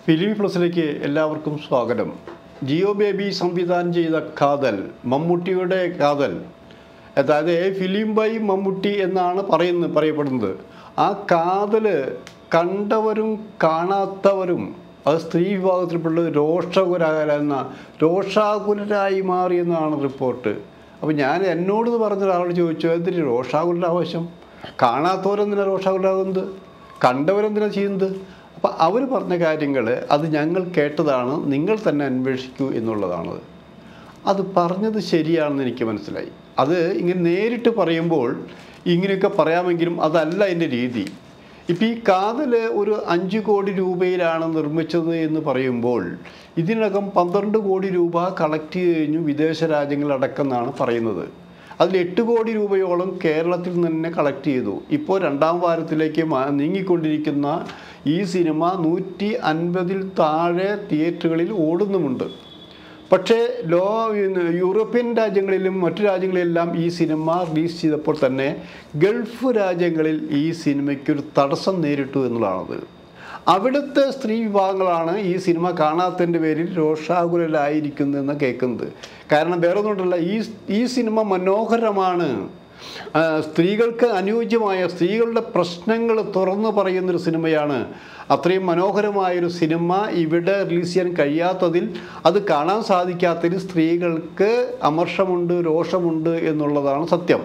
film പ്ലസിലേക്ക് എല്ലാവർക്കും സ്വാഗതം Jio baby സംവിധാനം ചെയ്ത കാതൽ മമ്മൂട്ടിയുടെ കാതൽ അതായത് ഫിലിം ബൈ മമ്മൂട്ടി എന്നാണ് പറയുന്നത് പറയപ്പെടുന്നത് ആ കാതൽ കണ്ടവരും കാണാത്തവരും അത് സ്ത്രീ വിഭാഗത്തിൽപ്പെട്ട രോഷകുരാകുന്ന രോഷാകുലരായി മാറിയെന്നാണ് റിപ്പോർട്ട് അപ്പോൾ ഞാൻ എന്നോട് ഇത് പറഞ്ഞ ഒരാളോട് ചോദിച്ചു എന്തിന് രോഷാകുലരുടെ ആവശ്യം കാണാത്തവരെന്തിനാണ് രോഷാകുലാകുന്നത് കണ്ടവരെന്തിനാ ചെയ്യുന്നത് അപ്പം അവർ പറഞ്ഞ കാര്യങ്ങൾ അത് ഞങ്ങൾ കേട്ടതാണ് നിങ്ങൾ തന്നെ അന്വേഷിക്കൂ എന്നുള്ളതാണത് അത് പറഞ്ഞത് ശരിയാണെന്ന് എനിക്ക് മനസ്സിലായി അത് ഇങ്ങനെ നേരിട്ട് പറയുമ്പോൾ ഇങ്ങനെയൊക്കെ പറയാമെങ്കിലും അതല്ല എൻ്റെ രീതി ഇപ്പം ഈ കാതൽ ഒരു അഞ്ച് കോടി രൂപയിലാണ് നിർമ്മിച്ചത് എന്ന് പറയുമ്പോൾ ഇതിനകം പന്ത്രണ്ട് കോടി രൂപ കളക്ട് കഴിഞ്ഞു വിദേശ രാജ്യങ്ങളടക്കം എന്നാണ് പറയുന്നത് അതിൽ എട്ട് കോടി രൂപയോളം കേരളത്തിൽ നിന്ന് തന്നെ കളക്ട് ചെയ്തു ഇപ്പോൾ രണ്ടാം വാരത്തിലേക്ക് മാ- നീങ്ങിക്കൊണ്ടിരിക്കുന്ന ഈ സിനിമ നൂറ്റി അൻപതിൽ താഴെ തിയേറ്ററുകളിൽ ഓടുന്നുമുണ്ട് പക്ഷേ ലോ യൂറോപ്യൻ രാജ്യങ്ങളിലും മറ്റു രാജ്യങ്ങളിലെല്ലാം ഈ സിനിമ റിലീസ് ചെയ്തപ്പോൾ തന്നെ ഗൾഫ് രാജ്യങ്ങളിൽ ഈ സിനിമയ്ക്കൊരു തടസ്സം നേരിട്ടു എന്നുള്ളതാണത് അവിടുത്തെ സ്ത്രീ വിഭാഗങ്ങളാണ് ഈ സിനിമ കാണാത്തതിൻ്റെ പേരിൽ രോഷാകുലരായിരിക്കുന്നതെന്ന് കേൾക്കുന്നത് കാരണം വേറെ ഒന്നുകൊണ്ടല്ല ഈ ഈ സിനിമ മനോഹരമാണ് ആ, സ്ത്രീകൾക്ക് അനുയോജ്യമായ സ്ത്രീകളുടെ പ്രശ്നങ്ങൾ തുറന്നു പറയുന്നൊരു സിനിമയാണ് അത്രയും മനോഹരമായൊരു സിനിമ ഇവിടെ റിലീസ് ചെയ്യാൻ കഴിയാത്തതിൽ അത് കാണാൻ സാധിക്കാത്തതിൽ സ്ത്രീകൾക്ക് അമർഷമുണ്ട് രോഷമുണ്ട് എന്നുള്ളതാണ് സത്യം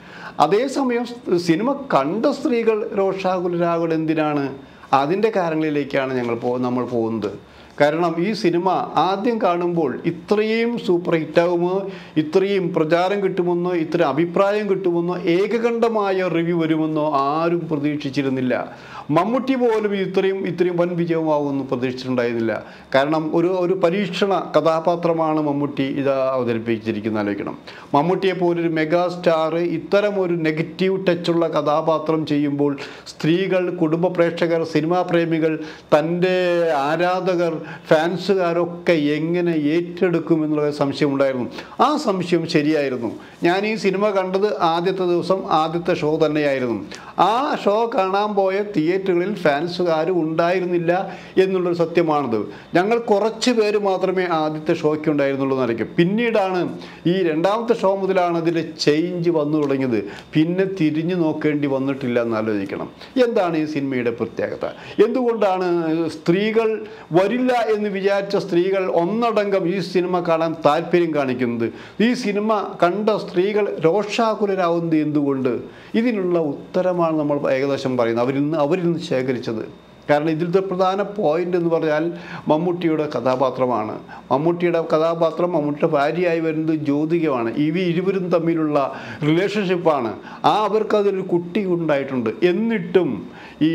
അതേസമയം സ് സിനിമ കണ്ട സ്ത്രീകൾ രോഷാകുലരാകുകൾ എന്തിനാണ് അതിൻ്റെ കാരണങ്ങളിലേക്കാണ് ഞങ്ങൾ പോ നമ്മൾ പോകുന്നത് കാരണം ഈ സിനിമ ആദ്യം കാണുമ്പോൾ ഇത്രയും സൂപ്പർ ഹിറ്റാകുമോ ഇത്രയും പ്രചാരം കിട്ടുമെന്നോ ഇത്ര അഭിപ്രായം കിട്ടുമെന്നോ ഏകകണ്ഠമായ റിവ്യൂ വരുമെന്നോ ആരും പ്രതീക്ഷിച്ചിരുന്നില്ല മമ്മൂട്ടി പോലും ഇത്രയും ഇത്രയും വൻ വിജയമാകുമെന്ന് പ്രതീക്ഷിച്ചിട്ടുണ്ടായിരുന്നില്ല കാരണം ഒരു ഒരു പരീക്ഷണ കഥാപാത്രമാണ് മമ്മൂട്ടി ഇത് അവതരിപ്പിച്ചിരിക്കുന്ന ആലോചിക്കണം മമ്മൂട്ടിയെ പോലൊരു മെഗാ സ്റ്റാർ ഇത്തരം ഒരു നെഗറ്റീവ് ടച്ചുള്ള കഥാപാത്രം ചെയ്യുമ്പോൾ സ്ത്രീകൾ കുടുംബ പ്രേക്ഷകർ സിനിമാ പ്രേമികൾ തൻ്റെ ആരാധകർ ഫാൻസുകാരൊക്കെ എങ്ങനെ ഏറ്റെടുക്കും എന്നുള്ള സംശയമുണ്ടായിരുന്നു ആ സംശയം ശരിയായിരുന്നു ഞാൻ ഈ സിനിമ കണ്ടത് ആദ്യത്തെ ദിവസം ആദ്യത്തെ ഷോ തന്നെയായിരുന്നു ആ ഷോ കാണാൻ പോയ തിയേറ്ററുകളിൽ ഫാൻസുകാർ ഉണ്ടായിരുന്നില്ല എന്നുള്ളൊരു സത്യമാണത് ഞങ്ങൾ കുറച്ച് പേര് മാത്രമേ ആദ്യത്തെ ഷോയ്ക്ക് ഉണ്ടായിരുന്നുള്ളൂ എന്നായിരിക്കും പിന്നീടാണ് ഈ രണ്ടാമത്തെ ഷോ മുതലാണ് അതിൽ ചേഞ്ച് വന്നു തുടങ്ങിയത് പിന്നെ തിരിഞ്ഞു നോക്കേണ്ടി വന്നിട്ടില്ല എന്ന് ആലോചിക്കണം എന്താണ് ഈ സിനിമയുടെ പ്രത്യേകത എന്തുകൊണ്ടാണ് സ്ത്രീകൾ വരില്ല എന്ന് വിചാരിച്ച സ്ത്രീകൾ ഒന്നടങ്കം ഈ സിനിമ കാണാൻ താല്പര്യം കാണിക്കുന്നത് ഈ സിനിമ കണ്ട സ്ത്രീകൾ രോഷാകുലരാകുന്നത് എന്തുകൊണ്ട് ഇതിനുള്ള ഉത്തരമാണ് നമ്മൾ ഏകദേശം പറയുന്നത് അവരിൽ നിന്ന് അവരിൽ നിന്ന് ശേഖരിച്ചത് കാരണം ഇതിലത്തെ പ്രധാന പോയിന്റ് എന്ന് പറഞ്ഞാൽ മമ്മൂട്ടിയുടെ കഥാപാത്രമാണ് മമ്മൂട്ടിയുടെ കഥാപാത്രം മമ്മൂട്ടിയുടെ ഭാര്യയായി വരുന്നത് ജ്യോതികമാണ് ഇവ ഇരുവരും തമ്മിലുള്ള റിലേഷൻഷിപ്പാണ് ആ അവർക്ക് അതിലൊരു കുട്ടി ഉണ്ടായിട്ടുണ്ട് എന്നിട്ടും ഈ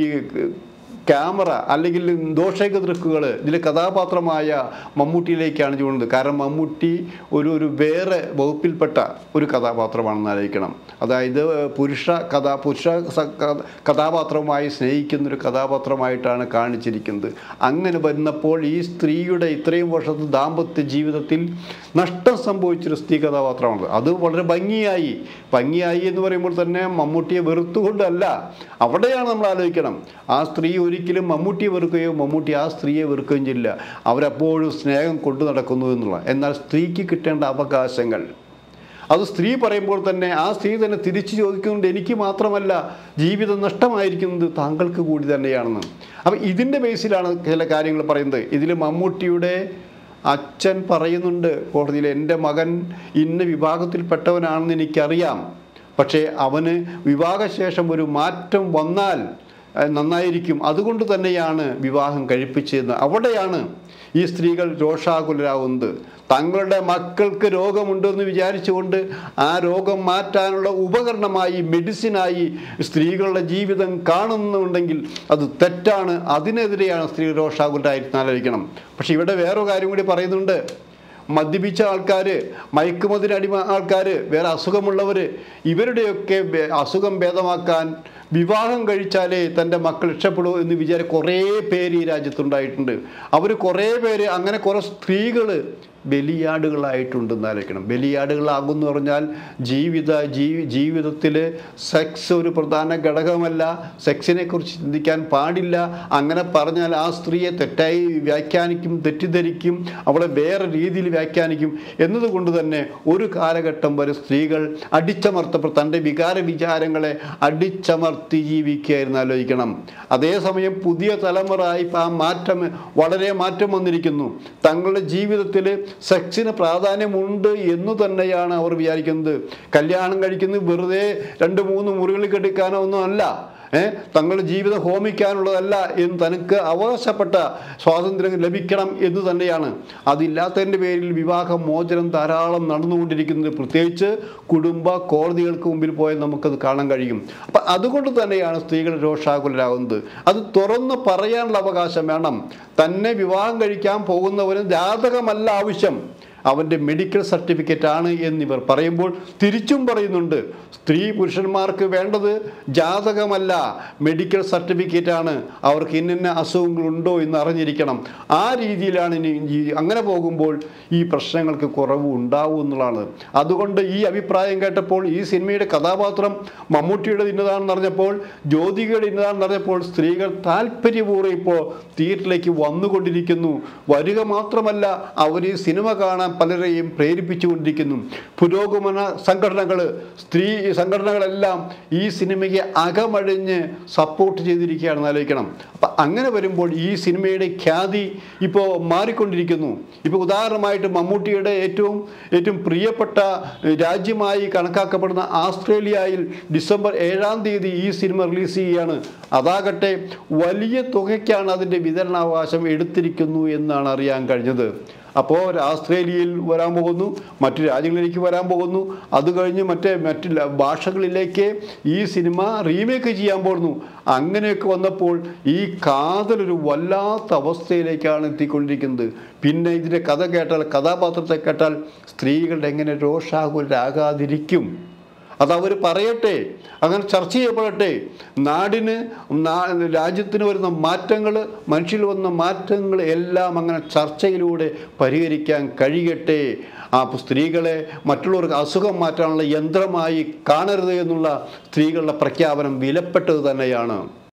ക്യാമറ അല്ലെങ്കിൽ ദോഷക ദൃക്കുകൾ ഇതിലെ കഥാപാത്രമായ മമ്മൂട്ടിയിലേക്കാണ് ചൂടുന്നത് കാരണം മമ്മൂട്ടി ഒരു ഒരു വേറെ വകുപ്പിൽപ്പെട്ട ഒരു കഥാപാത്രമാണെന്ന് ആലോചിക്കണം അതായത് പുരുഷ കഥാ പുരുഷ സ- ക- കഥാപാത്രമായി സ്നേഹിക്കുന്ന ഒരു കഥാപാത്രമായിട്ടാണ് കാണിച്ചിരിക്കുന്നത് അങ്ങനെ വരുന്നപ്പോൾ ഈ സ്ത്രീയുടെ ഇത്രയും വർഷത്തെ ദാമ്പത്യ ജീവിതത്തിൽ നഷ്ടം സംഭവിച്ചൊരു സ്ത്രീ കഥാപാത്രമാണ് അത് വളരെ ഭംഗിയായി ഭംഗിയായി എന്ന് പറയുമ്പോൾ തന്നെ മമ്മൂട്ടിയെ വെറുത്തുകൊണ്ടല്ല അവിടെയാണ് നമ്മൾ ആലോചിക്കണം ആ സ്ത്രീ ഒരിക്കലും മമ്മൂട്ടിയെ വെറുക്കുകയോ മമ്മൂട്ടി ആ സ്ത്രീയെ വെറുക്കുകയും ചെയ്യില്ല അവരെപ്പോഴും സ്നേഹം കൊണ്ടു നടക്കുന്നു എന്നുള്ള എന്നാൽ സ്ത്രീക്ക് കിട്ടേണ്ട അവകാശങ്ങൾ അത് സ്ത്രീ പറയുമ്പോൾ തന്നെ ആ സ്ത്രീ തന്നെ തിരിച്ചു ചോദിക്കുന്നുണ്ട് എനിക്ക് മാത്രമല്ല ജീവിതം നഷ്ടമായിരിക്കുന്നത് താങ്കൾക്ക് കൂടി തന്നെയാണെന്ന് അപ്പം ഇതിൻ്റെ ബേസിലാണ് ചില കാര്യങ്ങൾ പറയുന്നത് ഇതിൽ മമ്മൂട്ടിയുടെ അച്ഛൻ പറയുന്നുണ്ട് കോടതിയിൽ എൻ്റെ മകൻ ഇന്ന വിഭാഗത്തിൽപ്പെട്ടവനാണെന്ന് എനിക്കറിയാം പക്ഷേ അവന് വിവാഹശേഷം ഒരു മാറ്റം വന്നാൽ അഹ് നന്നായിരിക്കും അതുകൊണ്ട് തന്നെയാണ് വിവാഹം കഴിപ്പിച്ചതെന്ന് അവിടെയാണ് ഈ സ്ത്രീകൾ രോഷാകുലരാകുന്നത് തങ്ങളുടെ മക്കൾക്ക് രോഗമുണ്ടെന്ന് വിചാരിച്ചുകൊണ്ട് ആ രോഗം മാറ്റാനുള്ള ഉപകരണമായി മെഡിസിനായി സ്ത്രീകളുടെ ജീവിതം കാണുന്നുണ്ടെങ്കിൽ അത് തെറ്റാണ് അതിനെതിരെയാണ് സ്ത്രീ രോഷാകുലരായിട്ട് ആലോചിക്കണം പക്ഷെ ഇവിടെ വേറൊരു കാര്യം കൂടി പറയുന്നുണ്ട് മദ്യപിച്ച ആൾക്കാർ മയക്കുമതിന് അടിമ ആൾക്കാർ വേറെ അസുഖമുള്ളവർ ഇവരുടെയൊക്കെ ഭേ- അസുഖം ഭേദമാക്കാൻ വിവാഹം കഴിച്ചാലേ തൻ്റെ മക്കൾ രക്ഷപ്പെടൂ എന്ന് വിചാരിച്ച കുറേ പേര് ഈ രാജ്യത്തുണ്ടായിട്ടുണ്ട് അവർ കുറേ പേര് അങ്ങനെ കുറേ സ്ത്രീകൾ ബലിയാടുകളായിട്ടുണ്ടെന്ന് ആലോചിക്കണം ബലിയാടുകളാകുമെന്ന് പറഞ്ഞാൽ ജീവിത ജീവി ജീവിതത്തിൽ സെക്സ് ഒരു പ്രധാന ഘടകമല്ല സെക്സിനെ കുറിച്ച് ചിന്തിക്കാൻ പാടില്ല അങ്ങനെ പറഞ്ഞാൽ ആ സ്ത്രീയെ തെറ്റായി വ്യാഖ്യാനിക്കും തെറ്റിദ്ധരിക്കും അവളെ വേറെ രീതിയിൽ വ്യാഖ്യാനിക്കും എന്നതുകൊണ്ട് തന്നെ ഒരു കാലഘട്ടം വരെ സ്ത്രീകൾ അടിച്ചമർത്തപ്പെട്ട തൻ്റെ വികാര വിചാരങ്ങളെ അടിച്ചമർത്തി ജീവിക്കുകയായിരുന്നു ആലോചിക്കണം അതേസമയം പുതിയ തലമുറ ഇപ്പം ആ മാറ്റം വളരെ മാറ്റം വന്നിരിക്കുന്നു തങ്ങളുടെ ജീവിതത്തിൽ സെക്സിന് പ്രാധാന്യമുണ്ട് എന്ന് തന്നെയാണ് അവർ വിചാരിക്കുന്നത് കല്യാണം കഴിക്കുന്നത് വെറുതെ രണ്ട് മൂന്ന് മുറികളിൽ കെടുക്കാനോ ഒന്നും അല്ല ഏ തങ്ങളുടെ ജീവിതം ഹോമിക്കാനുള്ളതല്ല എന്ന് തനിക്ക് അവകാശപ്പെട്ട സ്വാതന്ത്ര്യം ലഭിക്കണം എന്ന് തന്നെയാണ് അതില്ലാത്തതിൻ്റെ പേരിൽ വിവാഹ മോചനം ധാരാളം നടന്നുകൊണ്ടിരിക്കുന്നത് പ്രത്യേകിച്ച് കുടുംബ കോടതികൾക്ക് മുമ്പിൽ പോയാൽ നമുക്കത് കാണാൻ കഴിയും അപ്പം അതുകൊണ്ട് തന്നെയാണ് സ്ത്രീകൾ രോഷാകുലരാകുന്നത് അത് തുറന്ന് പറയാനുള്ള അവകാശം വേണം തന്നെ വിവാഹം കഴിക്കാൻ പോകുന്നവന് ജാതകമല്ല ആവശ്യം അവൻ്റെ മെഡിക്കൽ സർട്ടിഫിക്കറ്റ് ആണ് എന്നിവർ പറയുമ്പോൾ തിരിച്ചും പറയുന്നുണ്ട് സ്ത്രീ പുരുഷന്മാർക്ക് വേണ്ടത് ജാതകമല്ല മെഡിക്കൽ സർട്ടിഫിക്കറ്റ് ആണ് അവർക്ക് ഇന്നിന്ന അസുഖങ്ങളുണ്ടോ എന്ന് അറിഞ്ഞിരിക്കണം ആ രീതിയിലാണ് ഇനി ഈ അങ്ങനെ പോകുമ്പോൾ ഈ പ്രശ്നങ്ങൾക്ക് കുറവ് ഉണ്ടാവും എന്നുള്ളതാണ് അതുകൊണ്ട് ഈ അഭിപ്രായം കേട്ടപ്പോൾ ഈ സിനിമയുടെ കഥാപാത്രം മമ്മൂട്ടിയുടെ ഇന്നതാണെന്ന് അറിഞ്ഞപ്പോൾ ജ്യോതികയുടെ ഇന്നതാണെന്ന് അറിഞ്ഞപ്പോൾ സ്ത്രീകൾ താല്പര്യപൂർവ്വം ഇപ്പോൾ തിയേറ്ററിലേക്ക് വന്നുകൊണ്ടിരിക്കുന്നു വരിക മാത്രമല്ല അവർ ഈ സിനിമ കാണാൻ പലരെയും പ്രേരിപ്പിച്ചുകൊണ്ടിരിക്കുന്നു പുരോഗമന സംഘടനകൾ സ്ത്രീ സംഘടനകളെല്ലാം ഈ സിനിമയ്ക്ക് അകമഴിഞ്ഞ് സപ്പോർട്ട് ചെയ്തിരിക്കുകയാണെന്ന് ആലോചിക്കണം അപ്പം അങ്ങനെ വരുമ്പോൾ ഈ സിനിമയുടെ ഖ്യാതി ഇപ്പോൾ മാറിക്കൊണ്ടിരിക്കുന്നു ഇപ്പോൾ ഉദാഹരണമായിട്ട് മമ്മൂട്ടിയുടെ ഏറ്റവും ഏറ്റവും പ്രിയപ്പെട്ട ഏഹ്, രാജ്യമായി കണക്കാക്കപ്പെടുന്ന ആസ്ട്രേലിയയിൽ ഡിസംബർ ഏഴാം തീയതി ഈ സിനിമ റിലീസ് ചെയ്യുകയാണ് അതാകട്ടെ വലിയ തുകയ്ക്കാണ് അതിൻ്റെ വിതരണാവകാശം എടുത്തിരിക്കുന്നു എന്നാണ് അറിയാൻ കഴിഞ്ഞത് അപ്പോൾ ആസ്ട്രേലിയയിൽ വരാൻ പോകുന്നു മറ്റു രാജ്യങ്ങളിലേക്ക് വരാൻ പോകുന്നു അത് കഴിഞ്ഞ് മറ്റേ മറ്റ് ല- ഭാഷകളിലേക്ക് ഈ സിനിമ റീമേക്ക് ചെയ്യാൻ പോകുന്നു അങ്ങനെയൊക്കെ വന്നപ്പോൾ ഈ കാതലൊരു വല്ലാത്ത അവസ്ഥയിലേക്കാണ് എത്തിക്കൊണ്ടിരിക്കുന്നത് പിന്നെ ഇതിൻ്റെ കഥ കേട്ടാൽ കഥാപാത്രത്തെ കേട്ടാൽ സ്ത്രീകളുടെ എങ്ങനെ രോഷാകുലരാകാതിരിക്കും അതവർ പറയട്ടെ അങ്ങനെ ചർച്ച ചെയ്യപ്പെടട്ടെ നാടിന് നാ- രാജ്യത്തിന് വരുന്ന മാറ്റങ്ങൾ മനുഷ്യരിൽ വന്ന മാറ്റങ്ങൾ എല്ലാം അങ്ങനെ ചർച്ചയിലൂടെ പരിഹരിക്കാൻ കഴിയട്ടെ ആ സ്ത്രീകളെ മറ്റുള്ളവർക്ക് അസുഖം മാറ്റാനുള്ള യന്ത്രമായി കാണരുത് എന്നുള്ള സ്ത്രീകളുടെ പ്രഖ്യാപനം വിലപ്പെട്ടത് തന്നെയാണ്